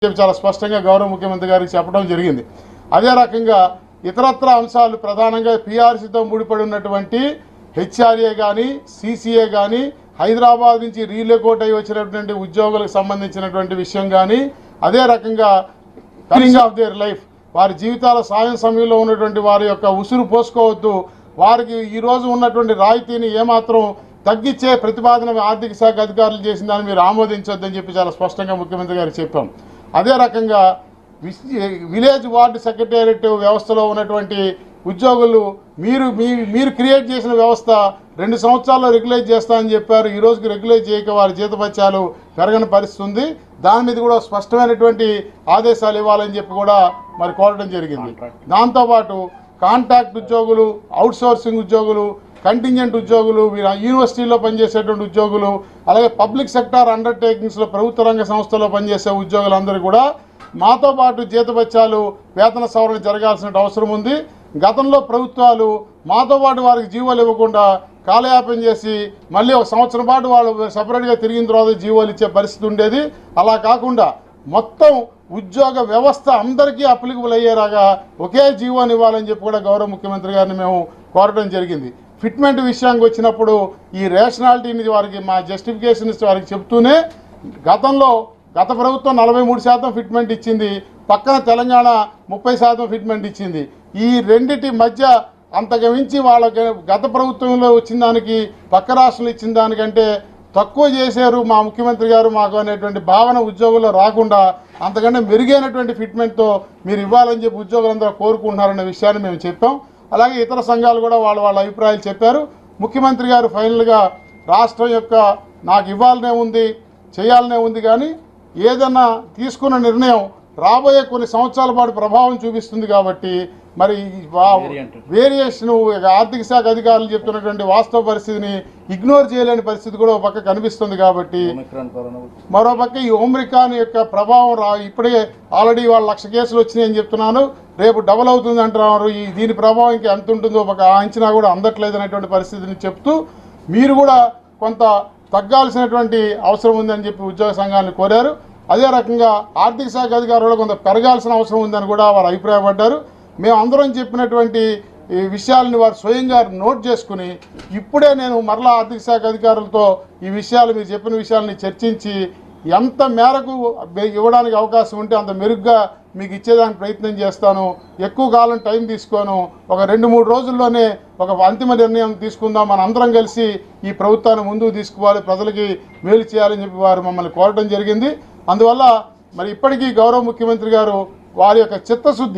చెప్పి చాలా స్పష్టంగా గౌరవ ముఖ్యమంత్రి గారికి చెప్పడం జరిగింది అదే రకంగా ఇతరత్ర అంశాలు ప్రధానంగా పీఆర్సీతో ముడిపడి ఉన్నటువంటి హెచ్ఆర్ఏ కానీ సీసీఏ కానీ హైదరాబాద్ నుంచి రీలోకోట్ అయి వచ్చినటువంటి ఉద్యోగులకు సంబంధించినటువంటి విషయం కానీ అదే రకంగా కమింగ్ ఆఫ్ దేర్ లైఫ్ వారి జీవితాల సాయం సమయంలో ఉన్నటువంటి వారి యొక్క ఉసురు పోసుకోవద్దు వారికి ఈ రోజు ఉన్నటువంటి రాయితీని ఏమాత్రం తగ్గించే ప్రతిపాదన ఆర్థిక శాఖ అధికారులు చేసిన దాన్ని మీరు ఆమోదించొద్దని చెప్పి చాలా స్పష్టంగా ముఖ్యమంత్రి గారు చెప్పాం అదే రకంగా విస్- విలేజ్ వార్డు సెక్రటేరియట్ వ్యవస్థలో ఉన్నటువంటి ఉద్యోగులు మీరు మీ మీరు క్రియేట్ చేసిన వ్యవస్థ రెండు సంవత్సరాల్లో రెగ్యులైజ్ చేస్తా అని చెప్పారు ఈ రోజుకి రెగ్యులైజ్ చేయక వారి జీతపత్యాలు పెరగని పరిస్థితి ఉంది దాని మీద కూడా స్పష్టమైనటువంటి ఆదేశాలు ఇవ్వాలని చెప్పి కూడా మరి కోరడం జరిగింది దాంతోపాటు కాంట్రాక్ట్ ఉద్యోగులు అవుట్ సోర్సింగ్ ఉద్యోగులు కంటింజెంట్ ఉద్యోగులు వీరు యూనివర్సిటీలో పనిచేసేటువంటి ఉద్యోగులు అలాగే పబ్లిక్ సెక్టార్ అండర్టేకింగ్స్లో ప్రభుత్వ రంగ సంస్థలో పనిచేసే ఉద్యోగులందరూ కూడా మాతో పాటు జీతభత్యాలు వేతన సవరణ జరగాల్సిన అవసరం ఉంది గతంలో ప్రభుత్వాలు మాతో పాటు వారికి జీవోలు ఇవ్వకుండా కాలయాపన చేసి మళ్ళీ ఒక సంవత్సరం పాటు వాళ్ళు సపరేట్గా తిరిగిన తర్వాత జీవోలు ఇచ్చే పరిస్థితి ఉండేది అలా కాకుండా మొత్తం ఉద్యోగ వ్యవస్థ అందరికీ అప్లికబుల్ అయ్యేలాగా ఒకే జీవోని ఇవ్వాలని చెప్పి కూడా గౌరవ ముఖ్యమంత్రి గారిని మేము కోరడం జరిగింది ఫిట్మెంట్ విషయానికి వచ్చినప్పుడు ఈ రేషనాలిటీని వారికి మా జస్టిఫికేషన్ వారికి చెప్తూనే గతంలో గత ప్రభుత్వం నలభై మూడు శాతం ఫిట్మెంట్ ఇచ్చింది పక్కన తెలంగాణ ముప్పై శాతం ఫిట్మెంట్ ఇచ్చింది ఈ రెండిటి మధ్య అంతకు మించి వాళ్ళకి గత ప్రభుత్వంలో వచ్చిన దానికి పక్క రాష్ట్రంలో ఇచ్చిన దానికంటే తక్కువ చేశారు మా ముఖ్యమంత్రి గారు మాకు అనేటువంటి భావన ఉద్యోగుల్లో రాకుండా అంతకంటే మెరుగైనటువంటి ఫిట్మెంట్తో మీరు ఇవ్వాలని చెప్పి ఉద్యోగులందరూ కోరుకుంటున్నారనే విషయాన్ని మేము చెప్పాం అలాగే ఇతర సంఘాలు కూడా వాళ్ళ వాళ్ళ అభిప్రాయాలు చెప్పారు ముఖ్యమంత్రి గారు ఫైనల్గా రాష్ట్రం యొక్క నాకు ఇవ్వాలనే ఉంది చేయాలనే ఉంది కానీ ఏదన్నా తీసుకున్న నిర్ణయం రాబోయే కొన్ని సంవత్సరాల పాటు ప్రభావం చూపిస్తుంది కాబట్టి మరి Variant. వేరియేషన్ ఆర్థిక శాఖ అధికారులు చెప్తున్నటువంటి వాస్తవ పరిస్థితిని ఇగ్నోర్ చేయలేని పరిస్థితి కూడా ఒక పక్క కనిపిస్తుంది కాబట్టి ఒమిక్రాన్ కరోనా మరోపక్క ఈ ఓమ్రికాన్ యొక్క ప్రభావం రా ఇప్పుడే ఆల్రెడీ వాళ్ళ లక్ష కేసులు వచ్చినాయి అని చెప్తున్నాను రేపు డబల్ అవుతుంది అంటున్నారు ఈ దీని ప్రభావం ఇంకా ఎంత ఉంటుందో ఒక అంచనా కూడా అందట్లేదు అనేటువంటి పరిస్థితిని చెప్తూ మీరు కూడా కొంత తగ్గాల్సినటువంటి అవసరం ఉందని చెప్పి ఉద్యోగ సంఘాలను కోరారు అదే రకంగా ఆర్థిక శాఖ అధికారులు కొంత పెరగాల్సిన అవసరం ఉందని కూడా వారు అభిప్రాయపడ్డారు మేము అందరం చెప్పినటువంటి ఈ విషయాలను వారు స్వయంగా నోట్ చేసుకుని ఇప్పుడే నేను మరలా ఆర్థిక శాఖ అధికారులతో ఈ విషయాలు మీరు చెప్పిన విషయాలని చర్చించి ఎంత మేరకు బె- ఇవ్వడానికి అవకాశం ఉంటే అంత మెరుగ్గా మీకు ఇచ్చేదానికి ప్రయత్నం చేస్తాను ఎక్కువ కాలం టైం తీసుకోను ఒక రెండు మూడు రోజుల్లోనే ఒక అంతిమ నిర్ణయం తీసుకుందాం మన అందరం కలిసి ఈ ప్రభుత్వాన్ని ముందుకు తీసుకుపోవాలి ప్రజలకి మేలు చేయాలని చెప్పి వారు మమ్మల్ని కోరడం జరిగింది అందువల్ల మరి ఇప్పటికీ గౌరవ ముఖ్యమంత్రి గారు వారి యొక్క చిత్తశుద్ధి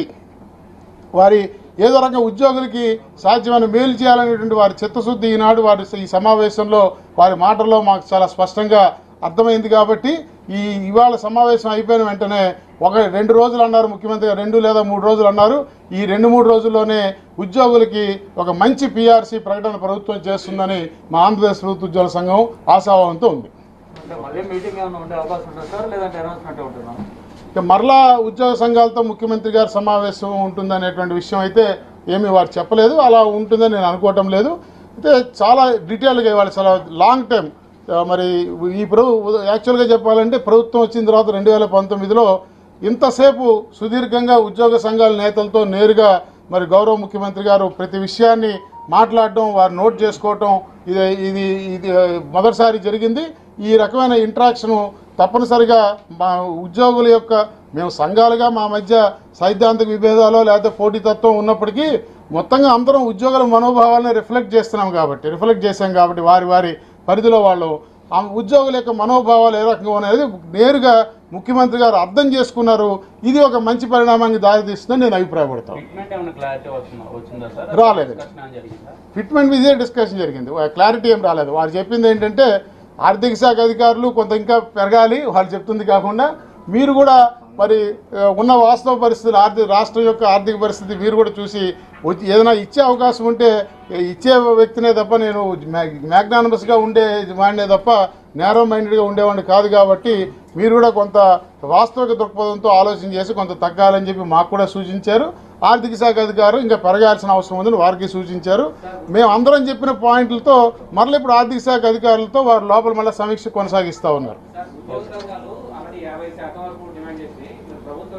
వారి ఏదో రకంగా ఉద్యోగులకి సాధ్యమైన మేలు చేయాలనేటువంటి వారి చిత్తశుద్ధి ఈనాడు వారి ఈ సమావేశంలో వారి మాటల్లో మాకు చాలా స్పష్టంగా అర్థమైంది కాబట్టి ఈ ఇవాళ సమావేశం అయిపోయిన వెంటనే ఒక రెండు రోజులు అన్నారు ముఖ్యమంత్రి గారు రెండు లేదా మూడు రోజులు అన్నారు ఈ రెండు మూడు రోజుల్లోనే ఉద్యోగులకి ఒక మంచి పీఆర్సీ ప్రకటన ప్రభుత్వం చేస్తుందని మా ఆంధ్రప్రదేశ్ ప్రభుత్వ ఉద్యోగుల సంఘం ఆశాభావంతో ఉంది అంటే మళ్ళీ మీటింగ్ ఏమైనా ఉండే అవకాశం ఉంటుందా సార్ లేదంటే అనౌన్స్మెంట్ ఉంటుందా ఇక మరలా ఉద్యోగ సంఘాలతో ముఖ్యమంత్రి గారి సమావేశం ఉంటుందనేటువంటి విషయం అయితే ఏమీ వారు చెప్పలేదు అలా ఉంటుందని నేను అనుకోవటం లేదు అయితే చాలా డీటెయిల్గా ఇవాళ చాలా లాంగ్ టైం ఆ, మరి ఈ ప్రభు యాక్చువల్గా చెప్పాలంటే ప్రభుత్వం వచ్చిన తర్వాత రెండు వేల పంతొమ్మిదిలో ఇంతసేపు సుదీర్ఘంగా ఉద్యోగ సంఘాల నేతలతో నేరుగా మరి గౌరవ ముఖ్యమంత్రి గారు ప్రతి విషయాన్ని మాట్లాడడం వారు నోట్ చేసుకోవటం ఇది ఇది ఇది ఆ, మొదటిసారి జరిగింది ఈ రకమైన ఇంట్రాక్షన్ తప్పనిసరిగా మా ఉద్యోగుల యొక్క మేము సంఘాలుగా మా మధ్య సైద్ధాంతిక విభేదాలు లేకపోతే పోటీతత్వం ఉన్నప్పటికీ మొత్తంగా అందరం ఉద్యోగుల మనోభావాలను రిఫ్లెక్ట్ చేస్తున్నాం కాబట్టి రిఫ్లెక్ట్ చేశాం కాబట్టి వారి వారి పరిధిలో వాళ్ళు ఆ ఉద్యోగుల యొక్క మనోభావాలు ఏ రకంగా అనేది నేరుగా ముఖ్యమంత్రి గారు అర్థం చేసుకున్నారు ఇది ఒక మంచి పరిణామానికి దారితీస్తుందని నేను అభిప్రాయపడతాను ఫిట్మెంట్ ఏమైనా క్లారిటీ వస్తుందా వచ్చిందా సార్ రాలేదు. Discussion ఏమైనా జరిగిందా ఫిట్మెంట్ మీదే డిస్కషన్ జరిగింది క్లారిటీ ఏం రాలేదు వారు చెప్పింది ఏంటంటే ఆర్థిక శాఖ అధికారులు కొంత ఇంకా పెరగాలి వాళ్ళు చెప్తుంది కాకుండా మీరు కూడా మరి ఆ, ఉన్న వాస్తవ పరిస్థితులు ఆర్థిక రాష్ట్రం యొక్క ఆర్థిక పరిస్థితి మీరు కూడా చూసి వచ్చి ఏదైనా ఇచ్చే అవకాశం ఉంటే ఏ ఇచ్చే వ్యక్తినే తప్ప నేను మ్యాగ్నానమస్గా ఉండే వాడినే తప్ప నేరో మైండెడ్గా ఉండేవాడిని కాదు కాబట్టి మీరు కూడా కొంత వాస్తవిక దృక్పథంతో ఆలోచన చేసి కొంత తగ్గాలని చెప్పి మాకు కూడా సూచించారు ఆర్థిక శాఖ అధికారులు ఇంకా పెరగాల్సిన అవసరం ఉందని వారికి సూచించారు మేము అందరం చెప్పిన పాయింట్లతో మరలా ఇప్పుడు ఆర్థిక శాఖ అధికారులతో వారు లోపల మళ్ళీ సమీక్ష కొనసాగిస్తూ ఉన్నారు సార్ ఉద్యోగ సంఘాలు ఆల్రెడీ యాభై శాతం వరకు డిమాండ్ చేసి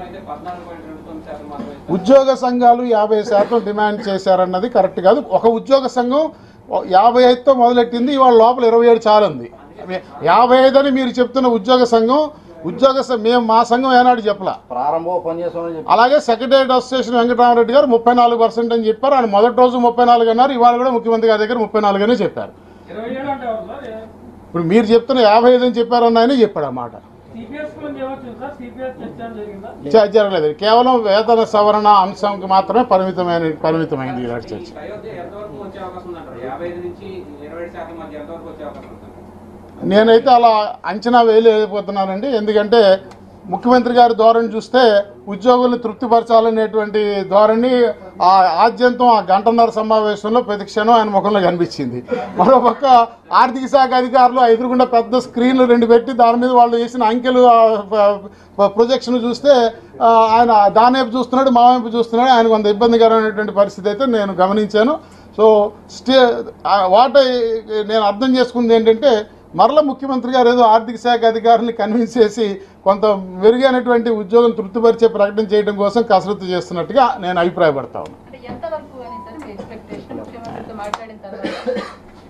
అయితే పద్నాలుగు పాయింట్ రెండు తొమ్మిది శాతం మాత్రమే ఇస్తారు. ఉద్యోగ సంఘాలు యాభై శాతం డిమాండ్ చేశారన్నది కరెక్ట్ కాదు ఒక ఉద్యోగ సంఘం యాభై ఐదుతో మొదలెట్టింది ఇవాళ లోపల ఇరవై ఏడు చాలుంది యాభై ఐదు అని మీరు చెప్తున్న ఉద్యోగ సంఘం ఉద్యోగ సం- మేము మా సంఘం ఏనాడు చెప్పలా ప్రారంభ పనిచేసామని చెప్పి అలాగే సెక్రటరియట్ అసోసియేషన్ వెంకటరామరెడ్డి గారు ముప్పై నాలుగు పర్సెంట్ అని చెప్పారు ఆయన మొదటి రోజు ముప్పై నాలుగు అన్నారు ఇవాళ కూడా ముఖ్యమంత్రి గారి దగ్గర ముప్పై నాలుగు అనే చెప్పారు ఇరవై ఏడు అంటే ఎవరు సార్ ఇప్పుడు మీరు చెప్తున్న యాభై ఐదు అని చెప్పారన్న ఆయన చెప్పాడు అన్నమాట సిపిఎస్ గురించి ఏమొచ్చింది సార్ సిపిఎస్ చర్చ జరిగిందా చ- జరగలేదు కేవలం వేతన సవరణ అంశంకి మాత్రమే పరిమితమైన పరిమితమైంది ఈనాటి చర్చ ఈ అయోధ్య ఎంతవరకు వచ్చే అవకాశం ఉందంటారు యాభై ఐదు నుంచి ఇరవై ఏడు శాతం మధ్య ఎంతవరకు వచ్చే అవకాశం ఉందంటారు నేనైతే అలా అంచనా వేయలేకపోతున్నానండి ఎందుకంటే ముఖ్యమంత్రి గారి ధోరణి చూస్తే ఉద్యోగుల్ని తృప్తిపరచాలనేటువంటి ధోరణి ఆ ఆద్యంతం ఆ గంటన్నర సమావేశంలో ప్రతి క్షణం ఆయన ముఖంలో కనిపించింది మరోపక్క ఆర్థిక శాఖ అధికారులు ఆ ఎదురుగుండా పెద్ద స్క్రీన్లు రెండు పెట్టి దాని మీద వాళ్ళు వేసిన అంకెలు ప్రొజెక్షన్ చూస్తే ఆ, ఆయన దాని వైపు చూస్తున్నాడు మా వైపు చూస్తున్నాడు ఆయన కొంత ఇబ్బందికరమైనటువంటి పరిస్థితి అయితే నేను గమనించాను సో స్టే వాట్ నేను అర్థం చేసుకుంది ఏంటంటే మరల ముఖ్యమంత్రి గారు ఏదో ఆర్థిక శాఖ అధికారుల్ని కన్విన్స్ చేసి కొంత మెరుగైనటువంటి ఉద్యోగం తృప్తిపరిచే ప్రకటన చేయడం కోసం కసరత్తు చేస్తున్నట్టుగా నేను అభిప్రాయపడతా ఉన్నాను అంటే ఎంతవరకు అని సార్ మీ ఎక్స్పెక్టేషన్ ముఖ్యమంత్రితో మాట్లాడిన తర్వాత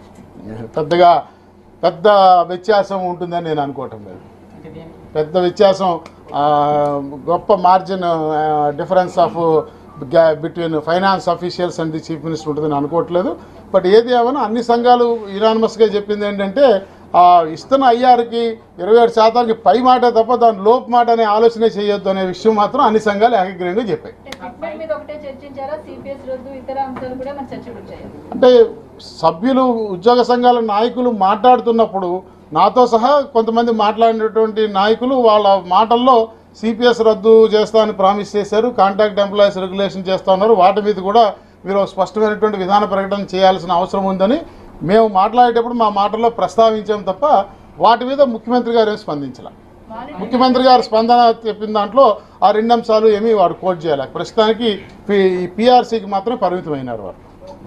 పెద్దగా పెద్ద వ్యత్యాసం ఉంటుందని నేను అనుకోవటం లేదు పెద్ద వ్యత్యాసం ఆ, గొప్ప margin difference of between finance officials and the chief minister ఉంటుందని అనుకోవట్లేదు బట్ ఏది ఏమైనా అన్ని సంఘాలు యునానిమస్గా చెప్పింది ఏంటంటే ఆ, ఇస్తున్న ఐఆర్కి ఇరవై ఏడు శాతానికి పై మాట తప్ప దాని లోపు మాట అనే ఆలోచనే చేయొద్దు అనే విషయం మాత్రం అన్ని సంఘాలు ఏకగ్రీయంగా చెప్పాయి అంటే ట్రీట్మెంట్ మీద ఒకటే చర్చించారా సిపిఎస్ రద్దు ఇతర అంశాలు కూడా మన చర్చకు వచ్చాయి అంటే సభ్యులు ఉద్యోగ సంఘాల నాయకులు మాట్లాడుతున్నప్పుడు నాతో సహా కొంతమంది మాట్లాడినటువంటి నాయకులు వాళ్ళ మాటల్లో సిపిఎస్ రద్దు చేస్తా అని ప్రామిస్ చేశారు కాంట్రాక్ట్ ఎంప్లాయీస్ రెగ్యులేషన్ చేస్తా ఉన్నారు వాటి మీద కూడా మీరు ఒక స్పష్టమైనటువంటి విధాన ప్రకటన చేయాల్సిన అవసరం ఉందని మేము మాట్లాడేటప్పుడు మా మాటల్లో ప్రస్తావించాం తప్ప వాటి మీద ముఖ్యమంత్రి గారు ఏం స్పందించాల ముఖ్యమంత్రి గారు స్పందన చెప్పిన దాంట్లో ఆ రెండు అంశాలు ఏమీ వారు కోట్ చేయాలి ప్రస్తుతానికి పిఆర్సీకి మాత్రమే పరిమితమైనారు వారు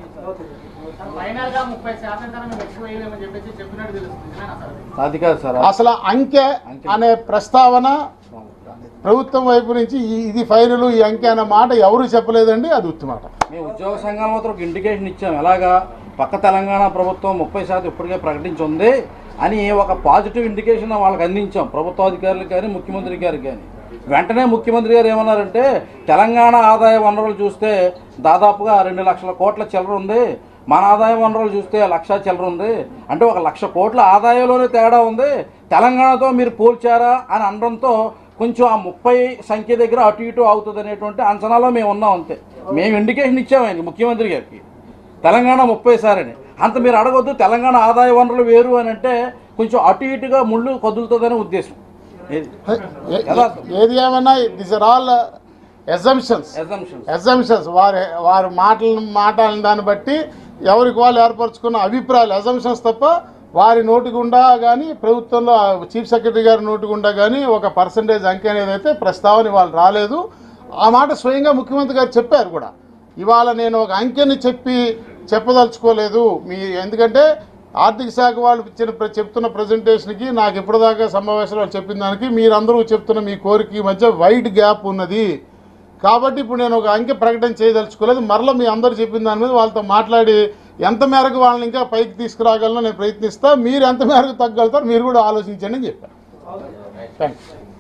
ఫైనల్ గా ముప్పై శాతం కన్నా మేము ఎక్కువ వేయలేమని చెప్పేసి చెప్పినట్టు తెలుస్తుంది నిజమేనా సార్ అది? అది కాదు సార్ అసలు అంకె అనే ప్రస్తావన ప్రభుత్వం వైపు నుంచి ఈ- ఇది ఫైనల్ ఈ అంకె అనే మాట ఎవరు చెప్పలేదండి అది ఉత్తి మాట మేము ఉద్యోగ సంఘాల మాత్రం ఒక ఇండికేషన్ ఇచ్చాం ఎలాగా పక్క తెలంగాణ ప్రభుత్వం ముప్పై శాతం ఇప్పటికే ప్రకటించింది అని ఒక పాజిటివ్ ఇండికేషన్ వాళ్ళకి అందించాం ప్రభుత్వ అధికారులకు కానీ ముఖ్యమంత్రి గారికి కానీ వెంటనే ముఖ్యమంత్రి గారు ఏమన్నారంటే తెలంగాణ ఆదాయ వనరులు చూస్తే దాదాపుగా రెండు లక్షల కోట్ల చిల్లర ఉంది మన ఆదాయ వనరులు చూస్తే లక్ష చిల్లర ఉంది అంటే ఒక లక్ష కోట్ల ఆదాయంలోనే తేడా ఉంది తెలంగాణతో మీరు పోల్చారా అని అనడంతో కొంచెం ఆ ముప్పై సంఖ్య దగ్గర అటు ఇటు అవుతుంది అనేటువంటి అంచనాలో మేము ఉన్నాం అంతే మేము ఇండికేషన్ ఇచ్చాము ఆయనకి ముఖ్యమంత్రి గారికి తెలంగాణ ముప్పై సారని అంత మీరు అడగొద్దు తెలంగాణ ఆదాయ వనరులు వేరు అని అంటే కొంచెం అటు ఇటుగా ముళ్ళు కదులుతుందనే ఉద్దేశం ఇది ఏ- యథార్థం. ఏది ఏమన్నా this are all assumptions assumptions. Assumptions వారి వారి మాటలను మాటలను దాన్ని బట్టి ఎవరికి వాళ్ళు ఏర్పరచుకున్న అభిప్రాయాలు ఎజంప్షన్స్ తప్ప వారి నోటి గుండా కానీ ప్రభుత్వంలో చీఫ్ సెక్రటరీ గారి నోటి గుండా కానీ ఒక పర్సంటేజ్ అంకె అనేది అయితే ప్రస్తావన వాళ్ళు రాలేదు ఆ మాట స్వయంగా ముఖ్యమంత్రి గారు చెప్పారు కూడా ఇవాళ నేను ఒక అంకెని చెప్పి చెప్పదలుచుకోలేదు మీ ఎందుకంటే ఆర్థిక శాఖ వాళ్ళు ఇచ్చిన ప్ర- చెప్తున్న ప్రజెంటేషన్కి నాకు ఇప్పటిదాకా సమావేశంలో చెప్పిన దానికి మీరందరూ చెప్తున్న మీ కోరిక మధ్య వైడ్ గ్యాప్ ఉన్నది కాబట్టి ఇప్పుడు నేను ఒక అంకె ప్రకటన చేయదలుచుకోలేదు మరలా మీ అందరూ చెప్పిన దాని మీద వాళ్ళతో మాట్లాడి ఎంత మేరకు వాళ్ళని ఇంకా పైకి తీసుకురాగలనో నేను ప్రయత్నిస్తా మీరు ఎంత మేరకు తగ్గలుగుతారో మీరు కూడా ఆలోచించండి అని చెప్పారు థ్యాంక్స్